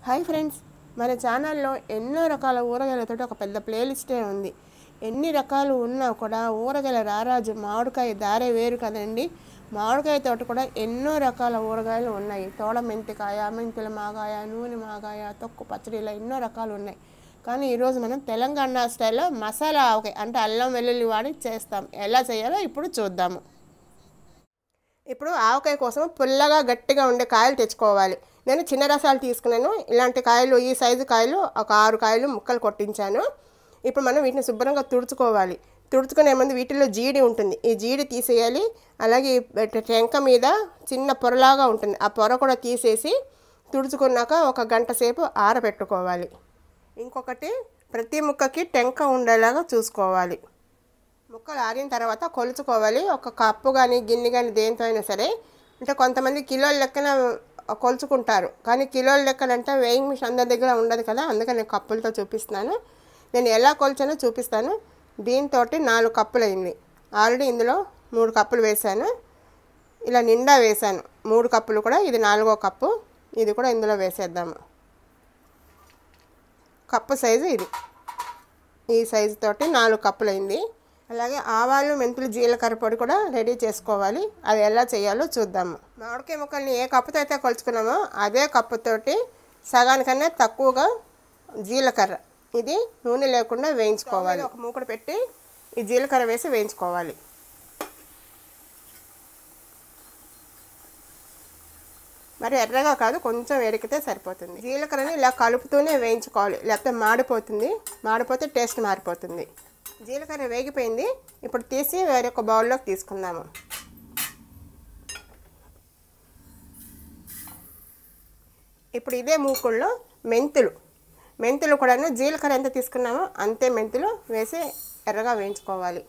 hi friends మన ఛానల్లో ఎన్నో రకాల ఊరగాయలతో ఒక పెద్ద ప్లేలిస్టే ఉంది ఎన్ని రకాలు ఉన్నా కూడా ఊరగాయల రారాజు మామిడికాయ దారే వేరు కదండి మామిడికాయ తోట కూడా ఎన్నో రకాల ఊరగాయలు ఉన్నాయి తోడ మెంతికాయ మెంతుల మాగాయ నూనె మాగాయ తొక్కు పచ్చడి ఇలా ఎన్నో రకాలు ఉన్నాయి కానీ ఈరోజు మనం తెలంగాణ స్టైల్లో మసాలా ఆవకాయ అంటే అల్లం వెల్లుల్లి వాడి చేస్తాం ఎలా చేయాలో ఇప్పుడు చూద్దాము ఇప్పుడు ఆవకాయ కోసం పుల్లగా గట్టిగా ఉండే కాయలు తెచ్చుకోవాలి నేను చిన్న రసాలు తీసుకున్నాను ఇలాంటి కాయలు ఈ సైజు కాయలు ఒక ఆరు కాయలు ముక్కలు కొట్టించాను ఇప్పుడు మనం వీటిని శుభ్రంగా తుడుచుకోవాలి తుడుచుకునే ముందు వీటిలో జీడి ఉంటుంది ఈ జీడి తీసేయాలి అలాగే ఈ టెంక మీద చిన్న పొరలాగా ఉంటుంది ఆ పొర కూడా తీసేసి తుడుచుకున్నాక ఒక గంట సేపు ఆరబెట్టుకోవాలి ఇంకొకటి ప్రతి ముక్కకి టెంక ఉండేలాగా చూసుకోవాలి ముక్కలు ఆరిన తర్వాత కొలుచుకోవాలి ఒక కప్పు కానీ గిన్నె కానీ దేంతో అయినా సరే అంటే కొంతమంది కిలోల లెక్కన కొలుచుకుంటారు కానీ కిలోల లెక్కనంటే వేయింగ్ మిషన్ అందరి దగ్గర ఉండదు కదా అందుకని నేను కప్పులతో చూపిస్తున్నాను నేను ఎలా కొలిచానో చూపిస్తాను దీంతో నాలుగు కప్పులు అయింది ఆల్రెడీ ఇందులో మూడు కప్పులు వేశాను ఇలా నిండా వేశాను మూడు కప్పులు కూడా ఇది నాలుగో కప్పు ఇది కూడా ఇందులో వేసేద్దాము కప్పు సైజు ఇది ఈ సైజు తోటి నాలుగు కప్పులు అయింది అలాగే ఆవాలు మెంతులు జీలకర్ర పొడి కూడా రెడీ చేసుకోవాలి అది ఎలా చేయాలో చూద్దాము మామిడికాయ ముక్కల్ని ఏ కప్పుతో అయితే కొలుచుకున్నామో అదే కప్పుతోటి సగానికన్నా తక్కువగా జీలకర్ర ఇది నూనె లేకుండా వేయించుకోవాలి ఒక మూకుడు పెట్టి ఈ జీలకర్ర వేసి వేయించుకోవాలి మరి ఎర్రగా కాదు కొంచెం ఎరికితే సరిపోతుంది జీలకర్రని ఇలా కలుపుతూనే వేయించుకోవాలి లేకపోతే మాడిపోతుంది మాడిపోతే టేస్ట్ మారిపోతుంది జీలకర్ర వేగిపోయింది ఇప్పుడు తీసి వేరొక బౌల్లోకి తీసుకుందాము ఇప్పుడు ఇదే మూకుల్లో మెంతులు మెంతులు కూడాను జీలకర్ర ఎంత తీసుకున్నామో అంతే మెంతులు వేసి ఎర్రగా వేయించుకోవాలి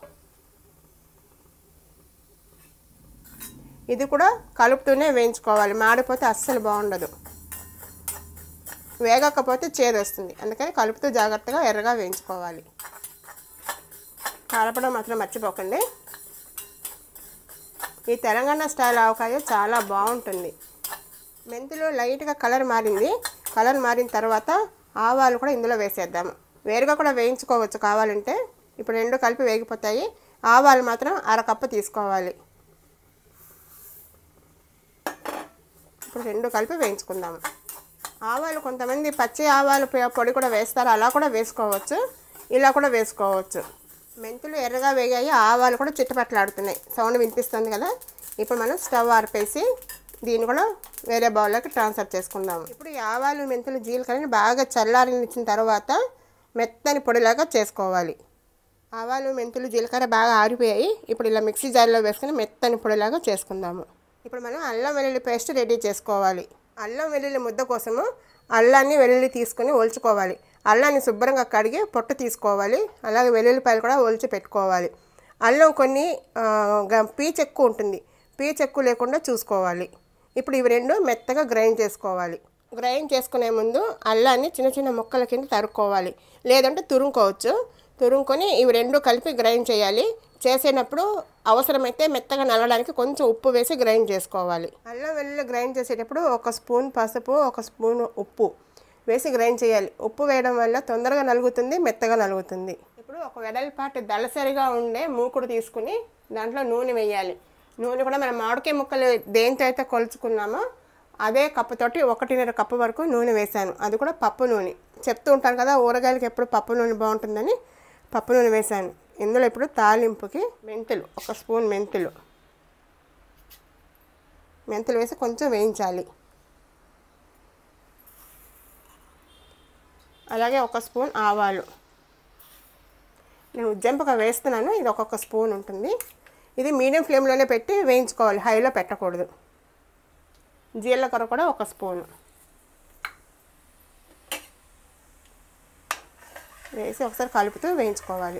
ఇది కూడా కలుపుతూనే వేయించుకోవాలి మాడిపోతే అస్సలు బాగుండదు వేగకపోతే చేదు వస్తుంది అందుకని కలుపుతూ జాగ్రత్తగా ఎర్రగా వేయించుకోవాలి కలపడం మాత్రం మర్చిపోకండి ఈ తెలంగాణ స్టైల్ ఆవకాయ చాలా బాగుంటుంది మెంతులు లైట్గా కలర్ మారింది కలర్ మారిన తర్వాత ఆవాలు కూడా ఇందులో వేసేద్దాము వేరుగా కూడా వేయించుకోవచ్చు కావాలంటే ఇప్పుడు రెండు కలిపి వేగిపోతాయి ఆవాలు మాత్రం అరకప్పు తీసుకోవాలి ఇప్పుడు రెండు కలిపి వేయించుకుందాము ఆవాలు కొంతమంది పచ్చి ఆవాలు పొడి కూడా వేస్తారు అలా కూడా వేసుకోవచ్చు ఇలా కూడా వేసుకోవచ్చు మెంతులు ఎర్రగా వేగాయి ఆవాలు కూడా చిట్టపట్లాడుతున్నాయి సౌండ్ వినిపిస్తుంది కదా ఇప్పుడు మనం స్టవ్ ఆర్పేసి దీన్ని కూడా వేరే బౌల్లోకి ట్రాన్స్ఫర్ చేసుకుందాము ఇప్పుడు ఈ ఆవాలు మెంతులు జీలకర్రని బాగా చల్లారనిచ్చిన తర్వాత మెత్తని పొడిలాగా చేసుకోవాలి ఆవాలు మెంతులు జీలకర్ర బాగా ఆరిపోయాయి ఇప్పుడు ఇలా మిక్సీ జార్లో వేసుకుని మెత్తని పొడిలాగా చేసుకుందాము ఇప్పుడు మనం అల్లం వెల్లుల్లి పేస్ట్ రెడీ చేసుకోవాలి అల్లం వెల్లుల్లి ముద్ద కోసము అల్లాన్ని వెల్లుల్లి తీసుకొని ఒలుచుకోవాలి అల్లాన్ని శుభ్రంగా కడిగి పొట్టు తీసుకోవాలి అలాగే వెల్లుల్లిపాయలు కూడా ఒలిచి పెట్టుకోవాలి అల్లం కొన్ని పీచు ఎక్కువ ఉంటుంది పీచు ఎక్కువ లేకుండా చూసుకోవాలి ఇప్పుడు ఇవి రెండు మెత్తగా గ్రైండ్ చేసుకోవాలి గ్రైండ్ చేసుకునే ముందు అల్లాన్ని చిన్న చిన్న ముక్కల కింద తరుక్కోవాలి లేదంటే తురుముకోవచ్చు తురుముకొని ఇవి రెండు కలిపి గ్రైండ్ చేయాలి చేసేటప్పుడు అవసరమైతే మెత్తగా నల్లడానికి కొంచెం ఉప్పు వేసి గ్రైండ్ చేసుకోవాలి అల్లం వెల్లుల్లి గ్రైండ్ చేసేటప్పుడు ఒక స్పూన్ పసుపు ఒక స్పూన్ ఉప్పు వేసి గ్రైండ్ చేయాలి ఉప్పు వేయడం వల్ల తొందరగా నలుగుతుంది మెత్తగా నలుగుతుంది ఇప్పుడు ఒక వెడల్పాటి దళసరిగా ఉండే మూకుడు తీసుకుని దాంట్లో నూనె వేయాలి నూనె కూడా మనం మామిడికాయ ముక్కలు దేంతో అయితే కొలుచుకున్నామో అదే కప్పుతోటి ఒకటిన్నర కప్పు వరకు నూనె వేశాను అది కూడా పప్పు నూనె చెప్తూ ఉంటాను కదా ఊరగాయలకి ఎప్పుడు పప్పు నూనె బాగుంటుందని పప్పు నూనె వేశాను ఇందులో ఇప్పుడు తాలింపుకి మెంతులు ఒక స్పూన్ మెంతులు మెంతులు వేసి కొంచెం వేయించాలి అలాగే ఒక స్పూన్ ఆవాలు నేను ఉజ్జంపగా వేస్తున్నాను ఇది ఒక్కొక్క స్పూన్ ఉంటుంది ఇది మీడియం ఫ్లేమ్లోనే పెట్టి వేయించుకోవాలి హైలో పెట్టకూడదు జీలకర్ర కూడా ఒక స్పూను వేసి ఒకసారి కలుపుతూ వేయించుకోవాలి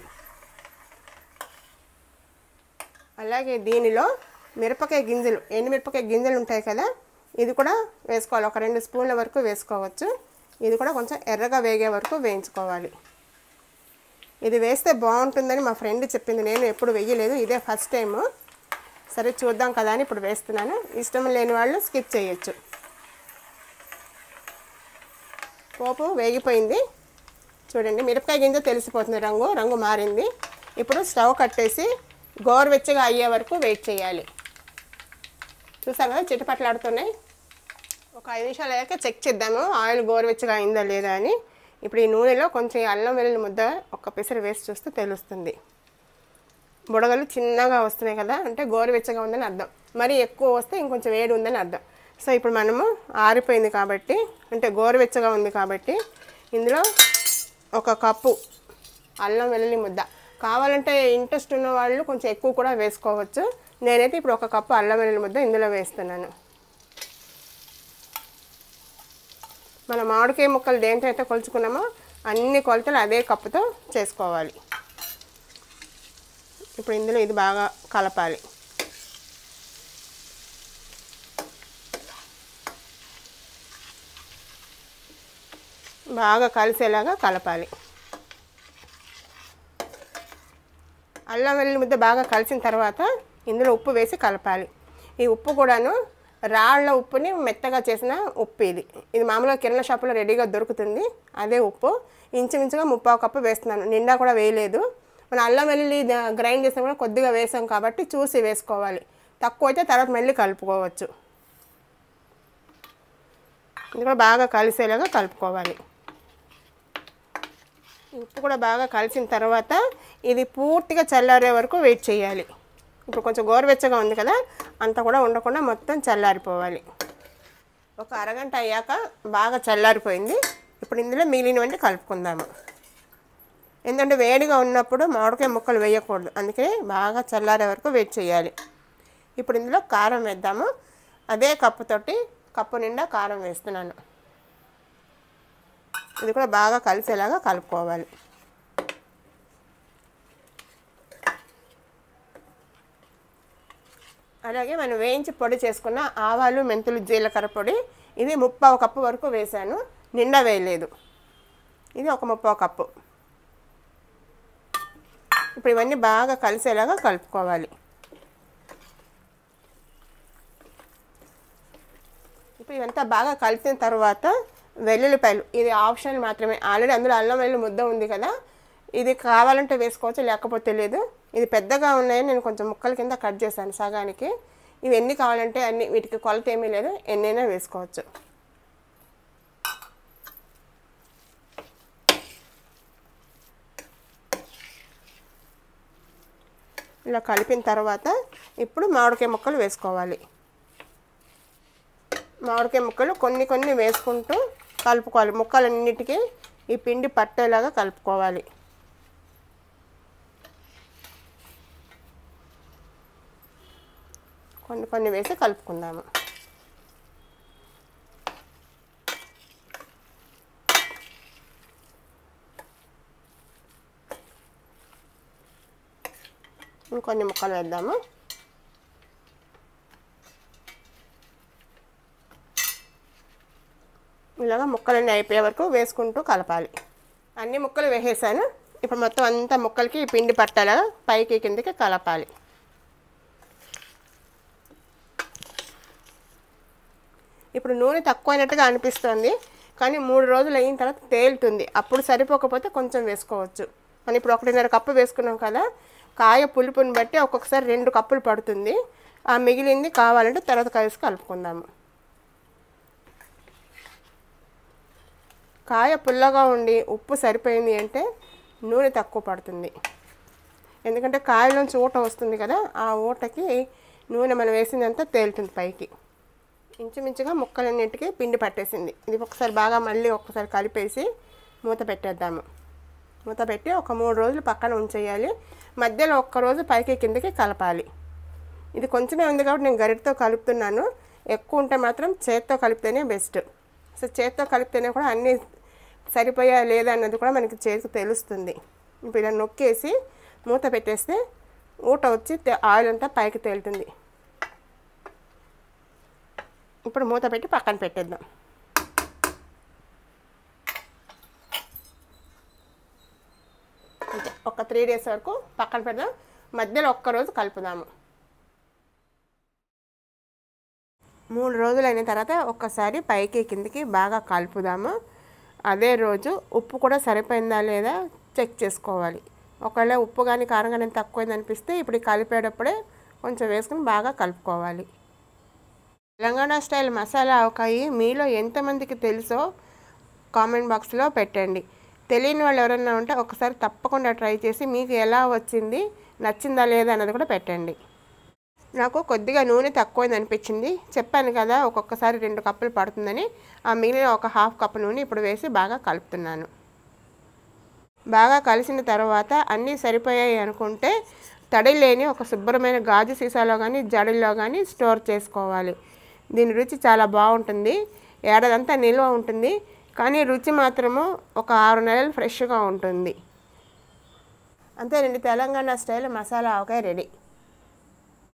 అలాగే దీనిలో మిరపకాయ గింజలు ఎండుమిరపకాయ గింజలు ఉంటాయి కదా ఇది కూడా వేసుకోవాలి ఒక రెండు స్పూన్ల వరకు వేసుకోవచ్చు ఇది కూడా కొంచెం ఎర్రగా వేగే వరకు వేయించుకోవాలి ఇది వేస్తే బాగుంటుందని మా ఫ్రెండ్ చెప్పింది నేను ఎప్పుడు వెయ్యలేదు ఇదే ఫస్ట్ టైము సరే చూద్దాం కదా అని ఇప్పుడు వేస్తున్నాను ఇష్టం లేని వాళ్ళు స్కిప్ చేయొచ్చు పోపు వేగిపోయింది చూడండి మిరపకాయ గింజ తెలిసిపోతుంది రంగు రంగు మారింది ఇప్పుడు స్టవ్ కట్టేసి గోరువెచ్చగా అయ్యే వరకు వెయిట్ చేయాలి చూసాం కదా చిటపట్లాడుతున్నాయి ఒక ఐదు నిమిషాలు అయ్యాక చెక్ చేద్దాము ఆయిల్ గోరువెచ్చగా అయిందా లేదా అని ఇప్పుడు ఈ నూనెలో కొంచెం ఈ అల్లం వెల్లుల్లి ముద్ద ఒక పిసరు వేసి చూస్తే తెలుస్తుంది బుడగలు చిన్నగా వస్తున్నాయి కదా అంటే గోరువెచ్చగా ఉందని అర్థం మరి ఎక్కువ వస్తే ఇంకొంచెం వేడి ఉందని అర్థం సో ఇప్పుడు మనము ఆరిపోయింది కాబట్టి అంటే గోరువెచ్చగా ఉంది కాబట్టి ఇందులో ఒక కప్పు అల్లం వెల్లుల్లి ముద్ద కావాలంటే ఇంట్రెస్ట్ ఉన్న వాళ్ళు కొంచెం ఎక్కువ కూడా వేసుకోవచ్చు నేనైతే ఇప్పుడు ఒక కప్పు అల్లం వెల్లుల్లి ముద్ద ఇందులో వేస్తున్నాను మన మామిడికాయ ముక్కలు దేంతో అయితే కొలుచుకున్నామో అన్ని కొలతలు అదే కప్పుతో చేసుకోవాలి ఇప్పుడు ఇందులో ఇది బాగా కలపాలి బాగా కలిసేలాగా కలపాలి అల్లం వెల్లుల్లి ముద్ద బాగా కలిసిన తర్వాత ఇందులో ఉప్పు వేసి కలపాలి ఈ ఉప్పు కూడాను రాళ్ళ ఉప్పుని మెత్తగా చేసిన ఉప్పు ఇది ఇది మామూలుగా కిరాణా షాపులో రెడీగా దొరుకుతుంది అదే ఉప్పు ఇంచుమించుగా ముప్పావు కప్పు వేస్తున్నాను నిండా కూడా వేయలేదు మన అల్లం వెల్లుల్లి ద- గ్రైండ్ చేసిన కూడా కొద్దిగా వేసాం కాబట్టి చూసి వేసుకోవాలి తక్కువ అయితే తర్వాత మళ్ళీ కలుపుకోవచ్చు ఇది కూడా బాగా కలిసేలాగా కలుపుకోవాలి ఉప్పు కూడా బాగా కలిసిన తర్వాత ఇది పూర్తిగా చల్లారే వరకు వెయిట్ చేయాలి ఇప్పుడు కొంచెం గోరువెచ్చగా ఉంది కదా అంత కూడా ఉండకుండా మొత్తం చల్లారిపోవాలి ఒక అరగంట అయ్యాక బాగా చల్లారిపోయింది ఇప్పుడు ఇందులో మిగిలినవన్నీ కలుపుకుందాము ఎందుకంటే వేడిగా ఉన్నప్పుడు మామిడికాయ ముక్కలు వేయకూడదు అందుకే బాగా చల్లారే వరకు వెయిట్ చేయాలి ఇప్పుడు ఇందులో కారం వేద్దాము అదే కప్పుతోటి కప్పు నిండా కారం వేస్తున్నాను ఇది కూడా బాగా కలిసేలాగా కలుపుకోవాలి అలాగే మనం వేయించి పొడి చేసుకున్న ఆవాలు మెంతులు జీలకర్ర పొడి ఇది ముప్పావు కప్పు వరకు వేసాను నిండా వేయలేదు ఇది ఒక ముప్పావు కప్పు ఇప్పుడు ఇవన్నీ బాగా కలిసేలాగా కలుపుకోవాలి ఇప్పుడు ఇదంతా బాగా కలిపిన తర్వాత వెల్లుల్లిపాయలు ఇది ఆప్షన్ మాత్రమే ఆల్రెడీ అందులో అల్లం వెల్లుల్లి ముద్ద ఉంది కదా ఇది కావాలంటే వేసుకోవచ్చు లేకపోతే లేదు ఇది పెద్దగా ఉన్నాయని నేను కొంచెం ముక్కల కింద కట్ చేశాను సగానికి ఇవి ఎన్ని కావాలంటే అన్ని వీటికి కొలత ఏమీ లేదు ఎన్నైనా వేసుకోవచ్చు ఇలా కలిపిన తర్వాత ఇప్పుడు మామిడికాయ ముక్కలు వేసుకోవాలి మామిడికాయ ముక్కలు కొన్ని కొన్ని వేసుకుంటూ కలుపుకోవాలి ముక్కలన్నిటికీ ఈ పిండి పట్టేలాగా కలుపుకోవాలి కొన్ని కొన్ని వేసి కలుపుకుందాము ఇంకొన్ని ముక్కలు వేద్దాము ఇలాగ ముక్కలన్నీ అయిపోయే వరకు వేసుకుంటూ కలపాలి అన్ని ముక్కలు వేసేసాను ఇప్పుడు మొత్తం అంతా ముక్కలకి ఈ పిండి పట్టేలాగా పైకి కిందకి కలపాలి ఇప్పుడు నూనె తక్కువైనట్టుగా అనిపిస్తుంది కానీ మూడు రోజులు అయిన తర్వాత తేలుతుంది అప్పుడు సరిపోకపోతే కొంచెం వేసుకోవచ్చు మనం ఇప్పుడు ఒకటిన్నర కప్పు వేసుకున్నాం కదా కాయ పులుపుని బట్టి ఒక్కొక్కసారి రెండు కప్పులు పడుతుంది ఆ మిగిలింది కావాలంటే తర్వాత కలిసి కలుపుకుందాము కాయ పుల్లగా ఉండి ఉప్పు సరిపోయింది అంటే నూనె తక్కువ పడుతుంది ఎందుకంటే కాయలోంచి ఊట వస్తుంది కదా ఆ ఊటకి నూనె మనం వేసిందంతా తేలుతుంది పైకి ఇంచుమించుగా ముక్కలన్నింటికి పిండి పట్టేసింది ఇది ఒకసారి బాగా మళ్ళీ ఒకసారి కలిపేసి మూత పెట్టేద్దాము మూత పెట్టి ఒక మూడు రోజులు పక్కన ఉంచేయాలి మధ్యలో ఒక్క రోజు పైకి కిందకి కలపాలి ఇది కొంచెమే ఉంది కాబట్టి నేను గరిటతో కలుపుతున్నాను ఎక్కువ ఉంటే మాత్రం చేత్తో కలిపితేనే బెస్ట్ సో చేత్తో కలిపితేనే కూడా అన్నీ సరిపోయా లేదా అన్నది కూడా మనకి చేతికి తెలుస్తుంది ఇప్పుడు ఇలా నొక్కేసి మూత పెట్టేస్తే ఊట వచ్చి తే- ఆయిల్ అంతా పైకి తేలుతుంది ఇప్పుడు మూత పెట్టి పక్కన పెట్టేద్దాం అంతే ఒక త్రీ డేస్ వరకు పక్కన పెడదాం మధ్యలో ఒక్కరోజు కలుపుదాము మూడు రోజులు అయిన తర్వాత ఒక్కసారి పైకి కిందకి బాగా కలుపుదాము అదే రోజు ఉప్పు కూడా సరిపోయిందా లేదా చెక్ చేసుకోవాలి ఒకవేళ ఉప్పు కానీ కారం కానీ తక్కువైంది అనిపిస్తే ఇప్పుడు ఈ కలిపేటప్పుడే కొంచెం వేసుకుని బాగా కలుపుకోవాలి తెలంగాణ స్టైల్ మసాలా ఆవకాయి మీలో ఎంతమందికి తెలుసో కామెంట్ బాక్స్లో పెట్టండి తెలియని వాళ్ళు ఎవరైనా ఉంటే ఒకసారి తప్పకుండా ట్రై చేసి మీకు ఎలా వచ్చింది నచ్చిందా లేదా అన్నది కూడా పెట్టండి నాకు కొద్దిగా నూనె తక్కువైంది అనిపించింది చెప్పాను కదా ఒక్కొక్కసారి రెండు కప్పులు పడుతుందని ఆ మిగిలిన ఒక హాఫ్ కప్ నూనె ఇప్పుడు వేసి బాగా కలుపుతున్నాను బాగా కలిసిన తర్వాత అన్నీ సరిపోయాయి అనుకుంటే తడి లేని ఒక శుభ్రమైన గాజు సీసాలో కానీ జడిలో కానీ స్టోర్ చేసుకోవాలి దీని రుచి చాలా బాగుంటుంది ఏడాదంతా నిల్వ ఉంటుంది కానీ రుచి మాత్రము ఒక ఆరు నెలలు ఫ్రెష్గా ఉంటుంది అంతేనండి తెలంగాణ స్టైల్ మసాలా ఆవకాయ రెడీ